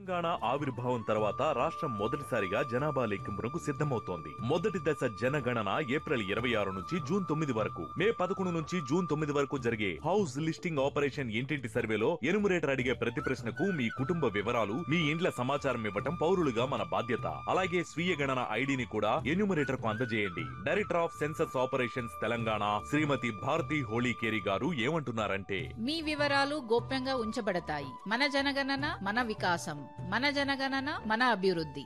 తెలంగాణ ఆవిర్భావం తర్వాత రాష్ట్రం మొదటిసారిగా జనాభా లెక్కింపునకు సిద్ధమవుతోంది మొదటి దశ జనగణన ఏప్రిల్ ఇరవై ఆరు నుంచి జూన్ తొమ్మిది వరకు మే పదకొండు నుంచి జూన్ తొమ్మిది వరకు జరిగే హౌస్ లిస్టింగ్ ఆపరేషన్ ఇంటింటి సర్వేలో ఎనుమరేటర్ అడిగే ప్రతి ప్రశ్నకు మీ కుటుంబ వివరాలు మీ ఇండ్ల సమాచారం ఇవ్వటం పౌరులుగా మన బాధ్యత అలాగే స్వీయ గణన ఐడిని కూడా ఎన్యూమరేటర్ కు అందజేయండి director of census operations Telangana Shrimati Bharati Holikeri garu ఏమంటున్నారంటే మీ వివరాలు గోప్యంగా ఉంచబడతాయి మన జనగణన మన వికాసం మన జనగణన మన అభివృద్ధి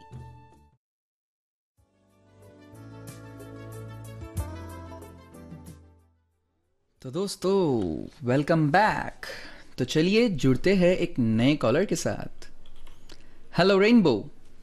तो दोस्तों वेलकम बैक तो चलिए जुड़ते हैं एक नए कॉलर के साथ hello rainbow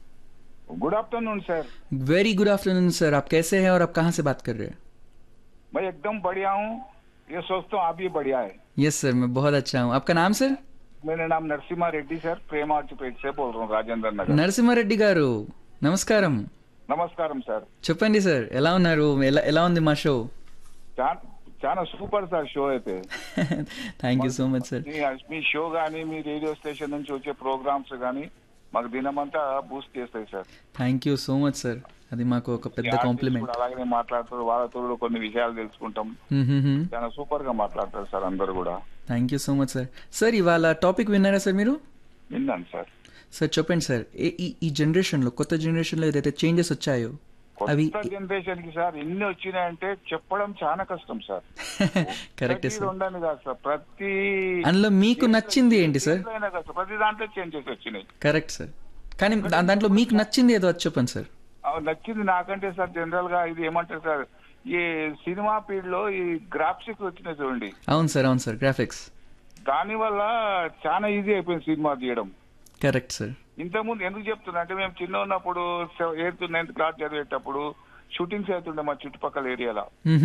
good afternoon sir very good afternoon sir आप कैसे हैं और आप कहाँ से बात कर रहे हैं मैं एकदम बढ़िया हूँ ये सोचता हूँ आप भी बढ़िया है यस सर मैं बहुत अच्छा हूँ आपका नाम सर मेरा नाम नरसिम्हा रेड्डी सर प्रेम आर्चिपेट से बोल रहा हूँ राजेंद्र नगर నరసింహారెడ్డి గారు నమస్కారం నమస్కారం సార్ చెప్పండి సార్ ఎలా ఉన్నారు ఎలా ఎలా ఉంది మా షో చా- చాలా సూపర్ సార్ షో అయితే thank you so much sir మీ- మీ షో కానీ మీ రేడియో స్టేషన్ నుంచి వచ్చే ప్రోగ్రామ్స్ కానీ మాకు దినమంతా బూస్ట్ చేస్తాయి sir thank you so much sir అది మాకు ఒక పెద్ద మీ artists కాంప్లిమెంట్ కూడా అలాగనే మాట్లాడతారు వాళ్ళతో కూడా కొన్ని విషయాలు తెలుసుకుంటాం చాలా సూపర్ గా మాట్లాడతారు సార్ అందరు కూడా thank you so much sir sir ఇవాళ టాపిక్ విన్నారా సార్ మీరు విన్నాను సార్ సార్ చెప్పండి సార్ ఏ- ఈ ఈ జనరేషన్లో కొత్త జనరేషన్లో ఏదైతే చేంజెస్ వచ్చాయో అవి కొత్త జనరేషన్ కి సార్ ఎన్ని వచ్చినాయంటే చెప్పడం చాలా కష్టం సార్ కరెక్టే ప్రతి సార్ రెండని కాదు సార్ ప్రతి అందులో మీకు నచ్చింది ఏంటి సార్ దేంట్లోనైనా కాదు సార్, ప్రతి దాంట్లో చేంజెస్ వచ్చినాయి కరెక్ట్ సార్ కానీ దా- దాంట్లో మీకు నచ్చింది ఏదో అది చెప్పండి సార్ ఆ, నచ్చింది నాకంటే సార్ జనరల్ గా ఇది ఏమంటారు సార్ ఈ సినిమా పీరియడ్ లో ఈ గ్రాఫిక్స్ వచ్చినాయి చూడండి అవును సార్ అవును సార్ గ్రాఫిక్స్ దాని వల్ల చాలా ఈజీ అయిపోయింది సినిమా తీయడం కరెక్ట్ సార్ ఇంతకుముందు ఎందుకు చెప్తున్నా అంటే మేము చిన్న ఉన్నప్పుడు ఎయిత్ నైన్త్ క్లాస్ చదివేటప్పుడు షూటింగ్స్ అవుతుండే మా చుట్టుపక్కల ఏరియాలో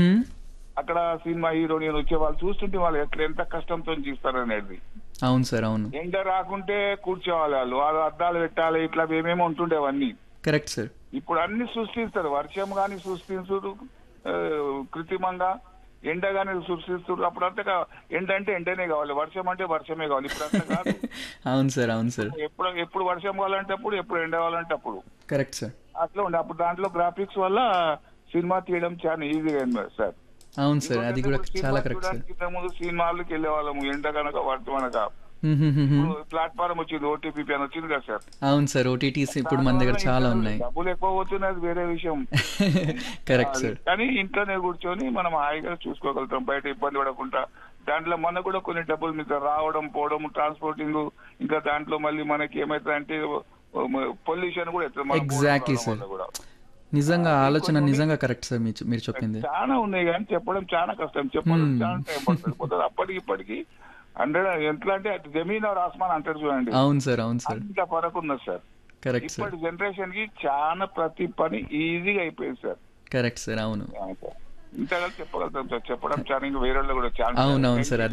అక్కడ సినిమా హీరో నేను వచ్చే వాళ్ళు చూస్తుంటే వాళ్ళు ఎట్లా ఎంత కష్టంతో తీస్తారు అనేది అవును సార్ అవును ఎండ రాకుంటే కూర్చోవాలి వాళ్ళు వాళ్ళు అద్దాలు పెట్టాలి ఇట్లా ఏమేమో ఉంటుండేవన్నీ కరెక్ట్ సార్ ఇప్పుడు అన్ని సృష్టిస్తారు వర్షం గాని సృష్టించుడు ఆ, కృత్రిమంగా ఎండ గాని సృష్టిస్తారు అప్పుడు అంతా ఎండ అంటే ఎండనే కావాలి వర్షం అంటే వర్షమే కావాలి ఇప్పుడు అంతా కాదు అవును సార్ అవును సార్ ఎప్పుడు ఎప్పుడు వర్షం కావాలంటే అప్పుడు ఎప్పుడు ఎండ కావాలంటే అప్పుడు కరెక్ట్ సార్ అట్లా ఉండే అప్పుడు దాంట్లో గ్రాఫిక్స్ వల్ల సినిమా తీయడం చాలా ఈజీగా అయింది సార్ అవును సార్ అది కూడా ఇంకోటి చాలా సినిమా కరెక్ట్ సార్ చూడడానికి ఇంతకుముందు సినిమాలకు వెళ్ళే వాళ్ళము ఎండ కనుక వర్షం అనక మ్మ్. ప్లాట్ఫారం వచ్చింది ఓటీపీ అని వచ్చింది కదా సార్ అవును సార్ ఓటీటీస్ ఇప్పుడు మన దగ్గర చాలా ఉన్నాయి డబ్బులు ఎక్కువ పోతున్నాయి అది వేరే విషయం కరెక్ట్ సార్ కానీ ఇంట్లోనే కూర్చొని మనం హాయిగా చూసుకోగలుగుతాం బయట ఇబ్బంది పడకుండా దాంట్లో మనకు కూడా కొన్ని డబ్బులు మీద రావడం పోవడం ట్రాన్స్పోర్టింగ్ ఇంకా దాంట్లో మళ్ళీ మనకి ఏమైతుందంటే పొల్యూషన్ కూడా ఎట్లా మనం Exactly, పోవడం వల్ల sir. కూడా. నిజంగా ఆలోచన నిజంగా కరెక్ట్ సార్ మీరు మీరు చెప్పింది చాలా ఉన్నాయి కానీ చెప్పడం చాలా కష్టం చెప్పడం చాలా టైం పడుతుంది పోతే అప్పటికి ఇప్పటికి హండ్రెడ్ ఎట్లా అంటే అటు జమీన్ ఆర్ ఆస్మాన్ అంటారు చూడండి అవును సార్ అవును సార్ అంత ఫరక్ ఉన్నది సార్ కరెక్ట్ సార్ ఇప్పటి జనరేషన్ కి చాలా ప్రతి పని ఈజీగా అయిపోయింది సార్ కరెక్ట్ సార్ అవును ఇంతగా చెప్పగలుగుతాం సార్ చెప్పడం చాలా ఇంకా వేరే వాళ్ళు కూడా చాలా అవును అవును సార్